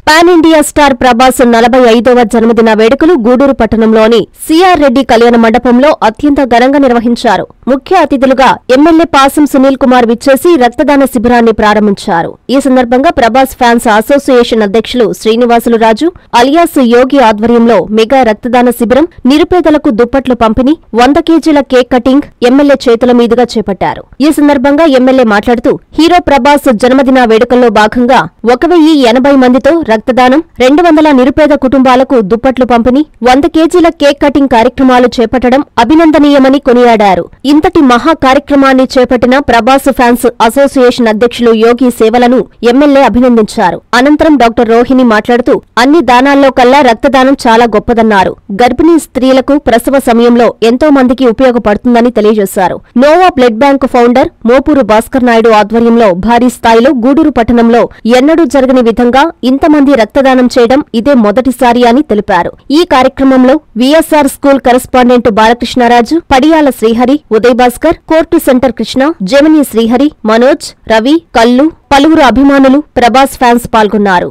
pan India star Prabhas నలభై ఐదవ జన్మదిన వేడుకలు గూడూరు పట్టణంలోని సిఆర్ రెడ్డి కళ్యాణ మండపంలో అత్యంత ఘనంగా నిర్వహించారు ముఖ్య అతిథులుగా ఎమ్మెల్యే పాసం సునీల్ కుమార్ విచ్చేసి రక్తదాన శిబిరాన్ని ప్రారంభించారు ఈ సందర్భంగా ప్రభాస్ ఫ్యాన్స్ అసోసియేషన్ అధ్యక్షులు శ్రీనివాసులు రాజు అలియాస్ యోగి ఆధ్వర్యంలో మెగా రక్తదాన శిబిరం నిరుపేదలకు దుప్పట్లు పంపిణీ వంద కేజీల కేక్ కటింగ్ ఎమ్మెల్యే చేతుల మీదుగా చేపట్టారు ఈ సందర్భంగా ఎమ్మెల్యే మాట్లాడుతూ హీరో ప్రభాస్ జన్మదిన వేడుకల్లో భాగంగా ఒక వెయ్యి ఎనభై మందితో రక్తదానం రెండు వందల నిరుపేద కుటుంబాలకు దుప్పట్లు పంపిణీ వంద కేజీల కేక్ కటింగ్ కార్యక్రమాలు చేపట్టడం అభినందనీయమని కొనియాడారు ఇంతటి మహా కార్యక్రమాన్ని చేపట్టిన ప్రభాస్ ఫ్యాన్స్ అసోసియేషన్ అధ్యక్షులు యోగి సేవలను ఎమ్మెల్యే అభినందించారు అనంతరం డాక్టర్ రోహిణి మాట్లాడుతూ అన్ని దానాల్లో కల్లా రక్తదానం చాలా గొప్పదన్నారు గర్భిణీ స్త్రీలకు ప్రసవ సమయంలో ఎంతో మందికి ఉపయోగపడుతుందని తెలియజేశారు Nova blood bank founder Mopuru Bhaskar Naidu ఆధ్వర్యంలో భారీ స్థాయిలో గూడూరు పట్టణంలో ఎన్నడూ జరగని విధంగా ఇంతమంది రక్తదానం చేయడం ఇదే మొదటిసారి అని తెలిపారు ఈ కార్యక్రమంలో VSR school correspondent Balakrishnaraju Padiyala Srihari Uday Bhaskar court centre Krishna Jamini Srihari Manoj Ravi Kallu పలువురు అభిమానులు ప్రభాస్ ఫ్యాన్స్ పాల్గొన్నారు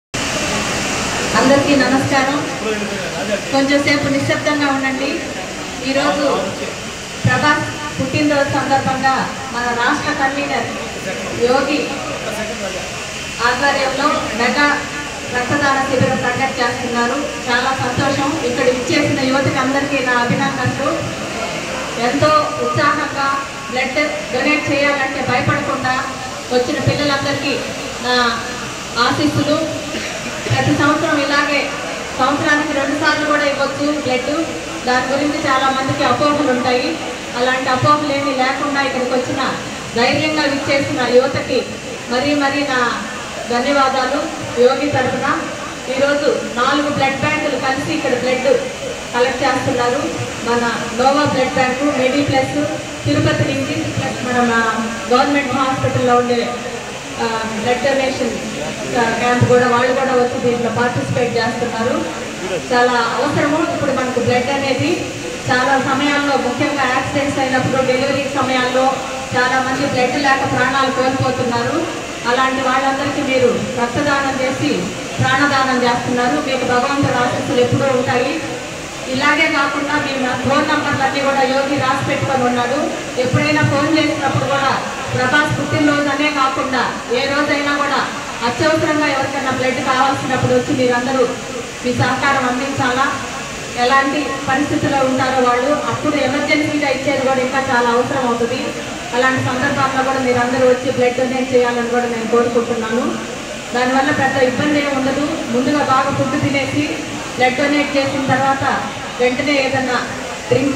అందరికీ నమస్కారం కొంచెం సేపు నిశ్శబ్దంగా ఉండండి ఈరోజు ప్రభాస్ పుట్టినరోజు సందర్భంగా మన రాష్ట్ర కన్వీనర్ యోగి ఆధ్వర్యంలో మెగా రక్తదాన శిబిరం కండక్ట్ చేస్తున్నారు చాలా సంతోషం ఇక్కడ ఇచ్చేసిన యువతకి అందరికీ నా అభినందనలు ఎంతో ఉత్సాహంగా బ్లడ్ డొనేట్ చేయాలంటే భయపడకుండా వచ్చిన పిల్లలందరికీ నా ఆశీస్సులు ప్రతి సంవత్సరం ఇలాగే సంవత్సరానికి రెండు సార్లు కూడా ఇవ్వచ్చు బ్లడ్ దాని గురించి చాలా మందికి అపోహలు ఉంటాయి అలాంటి అపోహలు ఏమీ లేకుండా ఇక్కడికి వచ్చిన ధైర్యంగా ఇచ్చేసిన యువతకి మరీ మరీ నా ధన్యవాదాలు యోగి తరఫున ఈరోజు నాలుగు బ్లడ్ బ్యాంకులు కలిసి ఇక్కడ బ్లడ్ కలెక్ట్ చేస్తున్నారు మన Nova blood bank medi plus Tirupati నుంచి ప్లస్ మన మా గవర్నమెంట్ హాస్పిటల్లో ఉండే ఆ, బ్లడ్ డొనేషన్ ఆ, క్యాంప్ కూడా వాళ్ళు కూడా వచ్చి దీంట్లో పార్టిసిపేట్ చేస్తున్నారు చాలా అవసరము ఇప్పుడు మనకు బ్లడ్ అనేది చాలా సమయాల్లో ముఖ్యంగా యాక్సిడెంట్స్ అయినప్పుడు డెలివరీ సమయాల్లో చాలా మంది బ్లడ్ లేక ప్రాణాలు కోల్పోతున్నారు అలాంటి వాళ్ళందరికీ మీరు రక్తదానం చేసి ప్రాణదానం చేస్తున్నారు మీకు భగవంతుడు ఆశీస్సులు ఎప్పుడూ ఉంటాయి ఇలాగే కాకుండా మీ నా ఫోన్ నంబర్లన్నీ కూడా యోగి రాసి పెట్టుకొని ఉన్నాడు ఎప్పుడైనా ఫోన్ చేసినప్పుడు కూడా ప్రభాస్ పుట్టినరోజు అనే కాకుండా ఏ రోజైనా కూడా అత్యవసరంగా ఎవరికైనా బ్లడ్ కావాల్సినప్పుడు వచ్చి మీరందరూ మీ సహకారం అందించాలా ఎలాంటి పరిస్థితుల్లో ఉంటారో వాళ్ళు అప్పుడు ఎమర్జెన్సీగా ఇచ్చేది కూడా ఇంకా చాలా అవసరం అవుతుంది అలాంటి సందర్భాల్లో కూడా మీరందరూ వచ్చి బ్లడ్ డొనేట్ చేయాలని కూడా నేను కోరుకుంటున్నాను దానివల్ల పెద్ద ఇబ్బంది ఏమి ఉండదు ముందుగా బాగా ఫుడ్ తినేసి బ్లడ్ డొనేట్ చేసిన తర్వాత వెంటనే ఏదన్నా డ్రింక్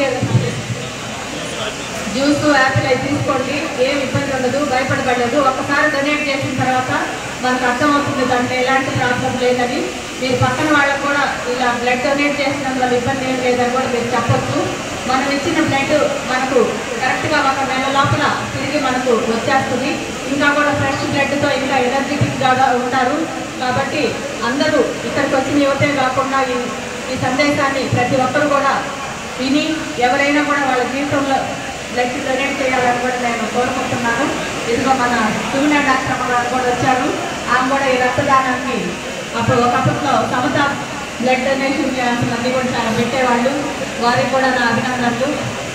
జ్యూస్ యాపిల్ అవి తీసుకోండి ఏం ఇబ్బంది ఉండదు భయపడబడలేదు ఒక్కసారి డొనేట్ చేసిన తర్వాత మనకు అర్థమవుతుంది దాంట్లో ఎలాంటి ప్రాబ్లం లేదని మీరు పక్కన వాళ్ళకు కూడా ఇలా బ్లడ్ డొనేట్ చేసినందువల్ల ఇబ్బంది ఏం లేదని కూడా మీరు చెప్పొచ్చు మనం ఇచ్చిన బ్లడ్ మనకు కరెక్ట్గా ఒక నెల లోపల తిరిగి మనకు వచ్చేస్తుంది ఇంకా కూడా ఫ్రెష్ బ్లడ్తో ఇంకా ఎనర్జెటిక్గా ఉంటారు కాబట్టి అందరూ ఇక్కడికి వచ్చిన యువతే కాకుండా ఈ ఈ సందేశాన్ని ప్రతి ఒక్కరు కూడా విని ఎవరైనా కూడా వాళ్ళ జీవితంలో బ్లడ్ డొనేట్ చేయాలని కూడా నేను కోరుకుంటున్నాను ఇదిగో మన సుగుణ డాక్టర్ అమ్మ గారు కూడా వచ్చారు ఆమె కూడా ఈ రక్తదానానికి అప్పుడు ఒకప్పట్లో సమత బ్లడ్ డొనేషన్ క్యాంపులు అన్నీ కూడా చాలా పెట్టేవాళ్ళు వారికి కూడా నా అభినందనలు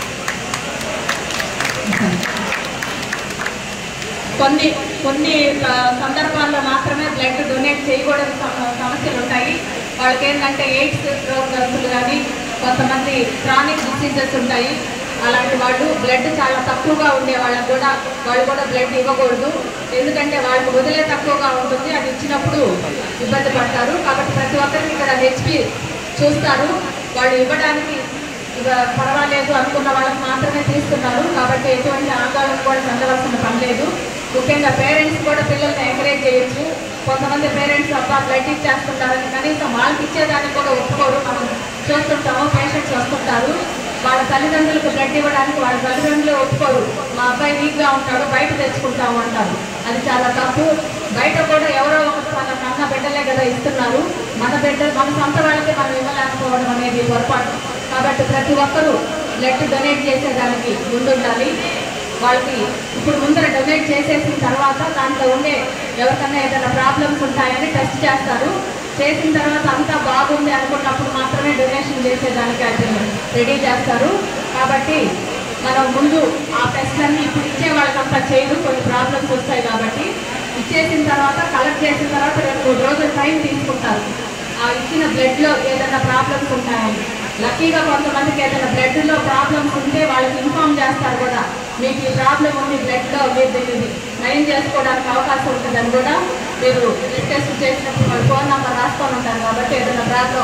కొన్ని కొన్ని ఆ, సందర్భాల్లో మాత్రమే బ్లడ్ డొనేట్ చేయకూడని సమ- సమస్యలు ఉంటాయి వాళ్ళకి ఏంటంటే ఎయిడ్స్ రోగస్తులు కానీ కొంతమంది క్రానిక్ డిసీజెస్ ఉంటాయి అలాంటి వాళ్ళు బ్లడ్ చాలా తక్కువగా ఉండే వాళ్ళకి కూడా వాళ్ళు కూడా బ్లడ్ ఇవ్వకూడదు ఎందుకంటే వాళ్ళకి వదిలే తక్కువగా ఉంటుంది అది ఇచ్చినప్పుడు ఇబ్బంది పడతారు కాబట్టి ప్రతి ఒక్కరికి ఇక్కడ హెచ్పి చూస్తారు వాళ్ళు ఇవ్వడానికి ఇక పర్వాలేదు అనుకున్న వాళ్ళకి మాత్రమే తీస్తున్నారు కాబట్టి ఎటువంటి ఆందోళన కూడా చెందవలసిన పని లేదు ముఖ్యంగా పేరెంట్స్ కూడా పిల్లల్ని ఎంకరేజ్ చేయొచ్చు కొంతమంది పేరెంట్స్ అబ్బా బ్లడ్ ఇచ్చేస్తుంటారని కనీసం వాళ్ళకి ఇచ్చేదానికి కూడా ఒప్పుకోరు మనం చూస్తుంటాము పేషెంట్స్ వస్తుంటారు వాళ్ళ తల్లిదండ్రులకు బ్లడ్ ఇవ్వడానికి వాళ్ళ తల్లిదండ్రులు ఒప్పుకోరు మా అబ్బాయి వీక్గా ఉంటాడు బయట తెచ్చుకుంటాము అంటారు అది చాలా తప్పు బయట కూడా ఎవరో ఒకరు మన కన్న బిడ్డలే కదా ఇస్తున్నారు మన బిడ్డ మన సొంత వాళ్ళకి మనం ఇవ్వలేకపోవడం అనేది పొరపాటు కాబట్టి ప్రతి ఒక్కరూ బ్లడ్ డొనేట్ చేసేదానికి ముందుండాలి వాళ్ళకి ఇప్పుడు ముందర డొనేట్ చేసేసిన తర్వాత దాంట్లో ఉండే ఎవరికన్నా ఏదైనా ప్రాబ్లమ్స్ ఉంటాయని టెస్ట్ చేస్తారు చేసిన తర్వాత అంతా బాగుంది అనుకున్నప్పుడు మాత్రమే డొనేషన్ చేసేదానికి అది రెడీ చేస్తారు కాబట్టి మనం ముందు ఆ టెస్ట్లన్నీ ఇప్పుడు ఇచ్చే వాళ్ళకంతా చేయరు కొన్ని ప్రాబ్లమ్స్ వస్తాయి కాబట్టి ఇచ్చేసిన తర్వాత కలెక్ట్ చేసిన తర్వాత రెండు మూడు రోజులు టైం తీసుకుంటారు ఆ ఇచ్చిన బ్లడ్లో ఏదైనా ప్రాబ్లమ్స్ ఉంటాయని లక్కీగా కొంతమందికి ఏదైనా బ్లడ్లో ప్రాబ్లమ్స్ ఉంటే వాళ్ళకి ఇన్ఫామ్ చేస్తారు కూడా మీకు ఈ ప్రాబ్లం ఉంది బ్లడ్లో మీరు దీన్ని నయం చేసుకోవడానికి అవకాశం ఉంటుందని కూడా మీరు బ్లడ్ టెస్ట్ చేసినప్పుడు వాళ్ళ ఫోన్ నెంబర్ రాసుకొని ఉంటారు కాబట్టి ఏదైనా ప్రాబ్లం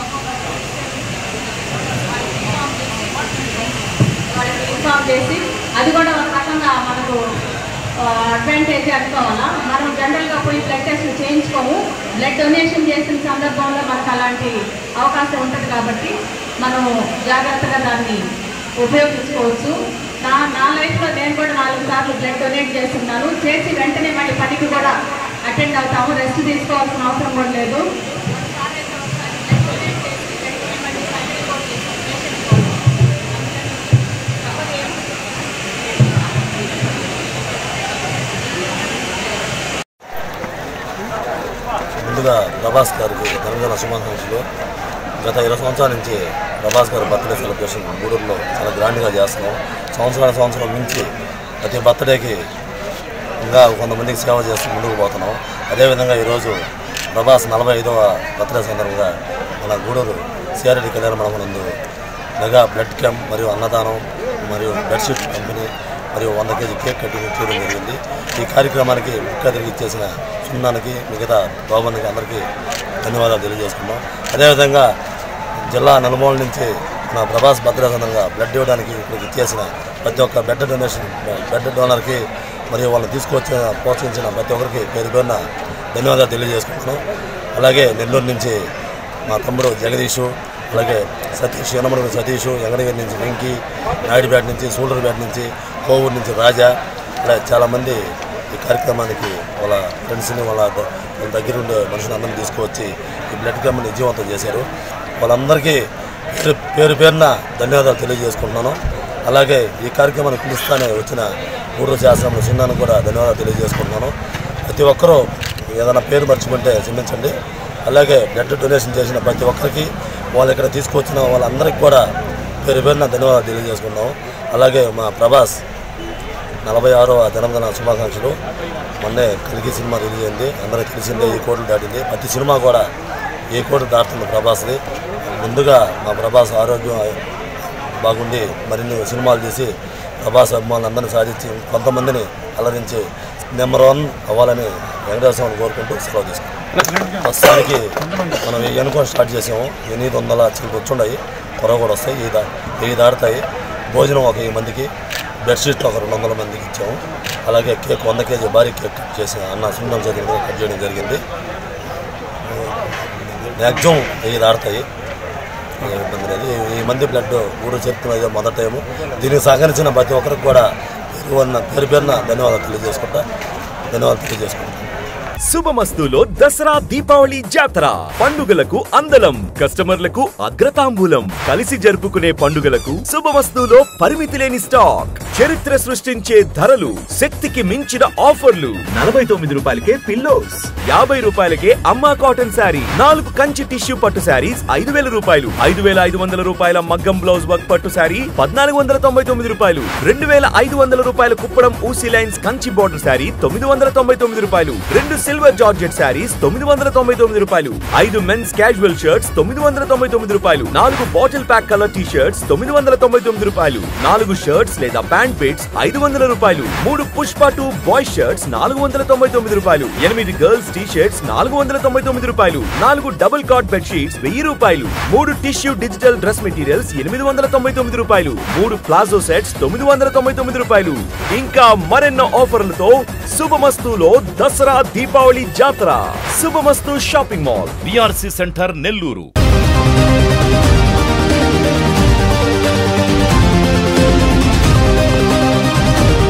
వాళ్ళకి ఇన్ఫామ్ చేసి అది కూడా ఒక రకంగా మనకు అడ్వాంటేజ్ అనుకోవాలా మనం జనరల్గా పోయి బ్లడ్ టెస్ట్ చేయించుకోము బ్లడ్ డొనేషన్ చేసిన సందర్భంలో మనకు అలాంటి అవకాశం ఉంటుంది కాబట్టి మనము జాగ్రత్తగా దాన్ని ఉపయోగించుకోవచ్చు నా నా లైఫ్లో నేను కూడా నాలుగు సార్లు బ్లడ్ డొనేట్ చేస్తున్నాను చేసి వెంటనే మళ్ళీ పనికి కూడా అటెండ్ అవుతాము రెస్ట్ తీసుకోవాల్సిన అవసరం కూడా లేదు ముందుగా ప్రభాస్ గారికి జన్మదిన శుభాకాంక్షలు గత ఇరవై సంవత్సరాల నుంచి ప్రభాస్ గారి బర్త్డే సెలబ్రేషన్ గూడూరులో చాలా గ్రాండ్గా చేస్తున్నాం సంవత్సరాల సంవత్సరం మించి ప్రతి బర్త్డేకి ఇంకా కొంతమందికి సేవ చేస్తూ ముందుకు పోతున్నాం అదేవిధంగా ఈరోజు ప్రభాస్ నలభై ఐదవ బర్త్డే సందర్భంగా మన గూడూరు సిఆర్డి కళ్యాణ మండపం నందు మెగా బ్లడ్ క్యాంప్ మరియు అన్నదానం మరియు బెడ్షీట్ కంపెనీ మరియు వంద కేజీ కేక్ కటింగ్ చేయడం జరిగింది ఈ కార్యక్రమానికి ముఖ్య అతిథిగా ఇచ్చేసిన సున్నానికి మిగతా గవర్నమెంట్కి అందరికీ ధన్యవాదాలు తెలియజేసుకున్నాం అదేవిధంగా జిల్లా నలుమూల నుంచి మన ప్రభాస్ భద్ర సందర్భంగా బ్లడ్ ఇవ్వడానికి ఇక్కడికి ఇచ్చేసిన ప్రతి ఒక్క బెడ్ డొనేషన్ బెడ్ డోనర్కి మరియు వాళ్ళని తీసుకొచ్చిన ప్రోత్సహించిన ప్రతి ఒక్కరికి పేరు పేరున ధన్యవాదాలు తెలియజేసుకుంటున్నాం అలాగే నెల్లూరు నుంచి మా తమ్ముడు జగదీషు అలాగే సతీష్ యనమడుగు సతీష్ ఎంగడగిరి నుంచి వెంకీ నాయుడుపేట నుంచి సూళ్ళూరుపేట నుంచి కోవూరు నుంచి రాజా ఇలా చాలామంది ఈ కార్యక్రమానికి వాళ్ళ ఫ్రెండ్స్ని వాళ్ళ ద- వాళ్ళ దగ్గర ఉండే మనుషులు అందరిని తీసుకువచ్చి ఈ బ్లడ్ క్యాంప్ని విజయవంతం చేశారు వాళ్ళందరికీ పేరు పేరు పేరున ధన్యవాదాలు తెలియజేసుకుంటున్నాను అలాగే ఈ కార్యక్రమాన్ని పిలుస్తానే వచ్చిన గూడూరు శాస్త్రం చిన్నాను కూడా ధన్యవాదాలు తెలియజేసుకుంటున్నాను ప్రతి ఒక్కరూ ఏదైనా పేరు మర్చిపోతే క్షమించండి అలాగే బ్లడ్ డొనేషన్ చేసిన ప్రతి ఒక్కరికి వాళ్ళు ఇక్కడ తీసుకొచ్చిన వాళ్ళందరికీ కూడా పేరు పేరున ధన్యవాదాలు తెలియజేసుకున్నాము అలాగే మా ప్రభాస్ నలభై ఆరవ జన్మదిన శుభాకాంక్షలు మొన్నే కలిగి సినిమా రిలీజ్ అయింది అందరికీ తెలిసిందే ఈ కోట్లు దాటింది ప్రతి సినిమా కూడా ఈ కోట్లు దాటుతుంది ప్రభాస్ది ముందుగా మా ప్రభాస్ ఆరోగ్యం బాగుండి మరిన్ని సినిమాలు తీసి ప్రభాస్ అభిమానులందరినీ సాధించి కొంతమందిని అలరించి నెంబర్ వన్ అవ్వాలని వెంకటేశ్వర స్వామిని కోరుకుంటూ సెలవు తీసుకుంటాం ప్రస్తుతానికి మనం వెయ్యి అనుకొని స్టార్ట్ చేసాము ఎనిమిది వందల చిల్లర వచ్చున్నాయి త్వరగా కూడా వస్తాయి వెయ్యి దా వెయ్యి దాటుతాయి భోజనం ఒక వెయ్యి మందికి బెడ్షీట్లు ఒక రెండు వందల మందికి ఇచ్చాము అలాగే కేక్ వంద కేజీ భారీ కేక్ కట్ చేసి అన్న సుందరం చదివి కట్ చేయడం జరిగింది మ్యాక్సిమం వెయ్యి దాటుతాయి ఏ ఇబ్బంది లేదు ఈ మంది బ్లడ్ ఊరు చెప్తున్నది మొదటి టైము దీనికి సహకరించిన ప్రతి ఒక్కరికి కూడా పేరు అన్న పేరు పేరున ధన్యవాదాలు తెలియజేసుకుంటా ధన్యవాదాలు తెలియజేసుకుంటా శుభమస్తులో దసరా దీపావళి జాతర పండుగలకు అందలం కస్టమర్లకు అగ్రతాంబూలం కలిసి జరుపుకునే పండుగలకు శుభమస్తులో పరిమితి లేని స్టాక్ చరిత్ర సృష్టించే ధరలు శక్తికి మించిన ఆఫర్లు నలభై తొమ్మిది రూపాయలకే పిల్లోస్ యాభై రూపాయలకే అమ్మా కాటన్ శారీ నాలుగు కంచి టిష్యూ పట్టు శారీస్ ఐదు వేల రూపాయలు ఐదు వేల ఐదు వందల రూపాయల మగ్గం బ్లౌజ్ వర్క్ పట్టు శారీ పద్నాలుగు వందల తొంభై తొమ్మిది రూపాయలు రెండు వేల ఐదు వందల రూపాయల కుప్పడం ఊసీ లైన్స్ కంచి బోర్డర్ శారీ తొమ్మిది వందల తొంభై తొమ్మిది రూపాయలు రెండు సిల్వర్ జార్జెట్ శారీస్ తొమ్మిది వందల తొంభై తొమ్మిది రూపాయలు ఐదు మెన్స్ క్యాజువల్ షర్ట్స్ తొమ్మిది వందల తొంభై తొమ్మిది రూపాయలు నాలుగు bottle pack colour T shirts తొమ్మిది వందల తొంభై తొమ్మిది రూపాయలు నాలుగు షర్ట్స్ లేదా ప్యాంట్ పిట్స్ ఐదు వందల రూపాయలు మూడు పుష్ప టూ బాయ్ షర్ట్స్ నాలుగు వందల తొంభై తొమ్మిది రూపాయలు ఎనిమిది గర్ల్స్ టీ షర్ట్స్ నాలుగు వందల తొంభై తొమ్మిది రూపాయలు నాలుగు డబుల్ కాట్ బెడ్ షీట్స్ వెయ్యి రూపాయలు మూడు టిష్యూ డిజిటల్ డ్రెస్ మెటీరియల్స్ ఎనిమిది వందల తొంభై తొమ్మిది రూపాయలు మూడు ప్లాజో సెట్స్ తొమ్మిది వందల తొంభై తొమ్మిది రూపాయలు ఇంకా మరెన్నో ఆఫర్లతో శుభమస్తులో దసరా దీపావళి జాతర Shubhamastu shopping mall BRC centre Nellore